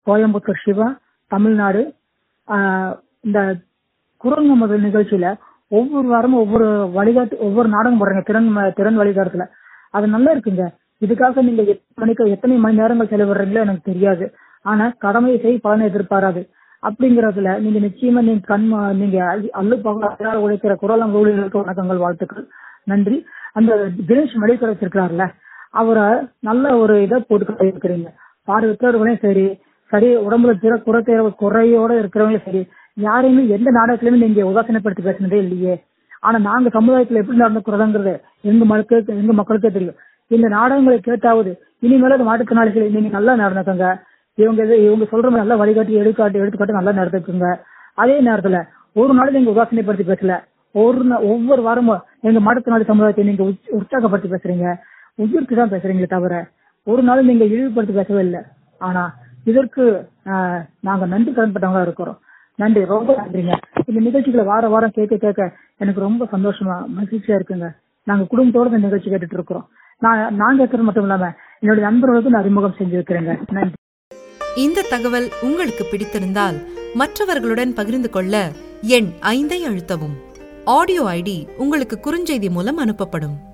கோயம்புத்தூர் சிவா தமிழ்நாடு ஆஹ் இந்த குரல் நமது நிகழ்ச்சியில ஒவ்வொரு வாரமும் ஒவ்வொரு வழிகாட்டு ஒவ்வொரு நாடகம் போடுறீங்க திறன் ம- திறன் வழிகாட்டுல அது நல்லா இருக்குங்க இதுக்காக நீங்க எத்தனை மணிக்கு எத்தனை மணி நேரங்கள் செலவிடுறீங்களோ எனக்கு தெரியாது ஆனா கடமையை செய் பலனை எதிர்பாராது அப்படிங்கறதுல நீங்க நிச்சயமா நீங்க கண் நீங்க அள்ளி- அள்ளு பகல உழைக்கிற குரலம் ஊழியர்களுக்கு வணக்கங்கள் வாழ்த்துக்கள் நன்றி அந்த தினேஷ் மெடிக்கல் இருக்கிறார்ல அவரை நல்ல ஒரு இதை போட்டு இருக்கிறீங்க பார்வையற்றவர்களையும் சரி சரி உடம்புல திற குறை குறையோட இருக்கிறவங்களும் சரி யாரையுமே எந்த நாடகத்திலுமே நீங்க உதாசீனப்படுத்தி பேசினதே இல்லையே ஆனா நாங்க சமுதாயத்துல எப்படி நடந்துக்கிறோங்கிறது எங்க மக்களுக்கு எங்க மக்களுக்கே தெரியும் இந்த நாடகங்களை கேட்டாவது இனிமேல அந்த மாற்றுத்திறனாளிகள் நீங்க நல்லா நடந்துக்கங்க இவங்க இது- இவங்க சொல்ற மாதிரி நல்லா வழிகாட்டி எடுக்காட்டி எடுத்துக்காட்டு நல்லா நடந்துக்குங்க அதே நேரத்துல ஒரு நாள் நீங்க உதாசீனப்படுத்தி பேசல ஒரு நா- ஒவ்வொரு வாரமும் எங்க மாற்றுத்திறனாளி சமுதாயத்தை நீங்க உற்ச- உற்சாகப்படுத்தி பேசுறீங்க உயிர்க்கு தான் பேசுறீங்களே தவிர ஒரு நாள் நீங்க இழிவுபடுத்தி பேசவே இல்லை ஆனா இதற்கு ஆஹ், நாங்க நன்றி கடன்பட்டவங்களா இருக்கிறோம் நன்றி ரொம்ப நன்றிங்க இந்த நிகழ்ச்சிகளை வார வாரம் கேட்க கேட்க எனக்கு ரொம்ப சந்தோஷமா மகிழ்ச்சியா இருக்குங்க நாங்க குடும்பத்தோட இந்த நிகழ்ச்சி கேட்டுட்டு இருக்கிறோம் நான் நான் கேட்கறது மட்டும் இல்லாம என்னுடைய நண்பர்களுக்கு நான் அறிமுகம் செஞ்சிருக்கிறேங்க நன்றி இந்த தகவல் உங்களுக்கு பிடித்திருந்தால் மற்றவர்களுடன் பகிர்ந்து கொள்ள எண் ஐந்தை அழுத்தவும் ஆடியோ ஐடி உங்களுக்கு குறுஞ்செய்தி மூலம் அனுப்பப்படும்